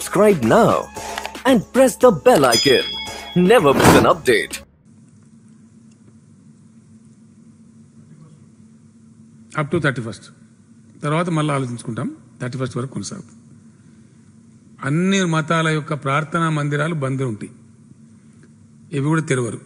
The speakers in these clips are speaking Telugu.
subscribe now and press the bell icon. Never miss an update. Up to thirty first తర్వాత మళ్ళీ ఆలోచించుకుంటాం థర్టీ ఫస్ట్ వరకు కొనసాగుతుంది అన్ని మతాల యొక్క ప్రార్థనా మందిరాలు బంద్ ఉంటాయి ఇవి కూడా తెరవరు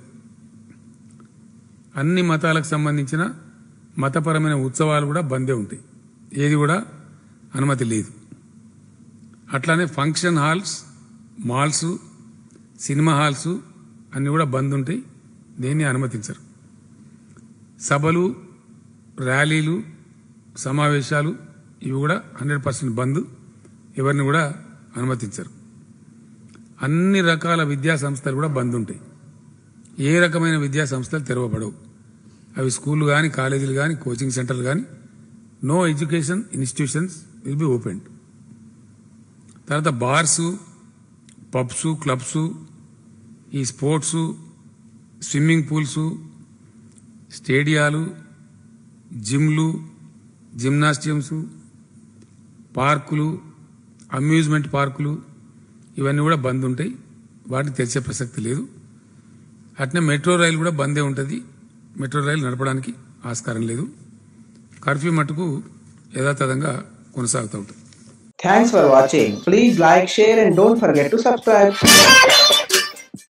అన్ని మతాలకు సంబంధించిన మతపరమైన ఉత్సవాలు కూడా బందే ఉంటాయి ఏది కూడా అనుమతి లేదు అట్లానే function halls malls cinema halls అన్ని కూడా బంద్ ఉంటాయి దేన్ని అనుమతించరు సభలు ర్యాలీలు సమావేశాలు ఇవి కూడా హండ్రెడ్ పర్సెంట్ బంద్ ఎవరిని కూడా అనుమతించరు అన్ని రకాల విద్యా సంస్థలు కూడా బంద్ ఉంటాయి ఏ రకమైన విద్యా సంస్థలు తెరవబడవు అవి స్కూళ్ళు కానీ కాలేజీలు కానీ కోచింగ్ సెంటర్లు కానీ no education institutions will be open తర్వాత బార్సు పబ్స్ క్లబ్స్ ఈ స్పోర్ట్స్ స్విమ్మింగ్ పూల్స్ స్టేడియాలు జిమ్లు జిమ్నాస్టియమ్స్ పార్కులు అమ్యూజ్మెంట్ పార్కులు ఇవన్నీ కూడా బంద్ ఉంటాయి వాటిని తెరిచే ప్రసక్తి లేదు అట్నే మెట్రో రైలు కూడా బందే ఉంటుంది మెట్రో రైలు నడపడానికి ఆస్కారం లేదు కర్ఫ్యూ మటుకు యథాతథంగా కొనసాగుతూ ఉంటుంది Thanks for watching. Please like, share, and don't forget to subscribe.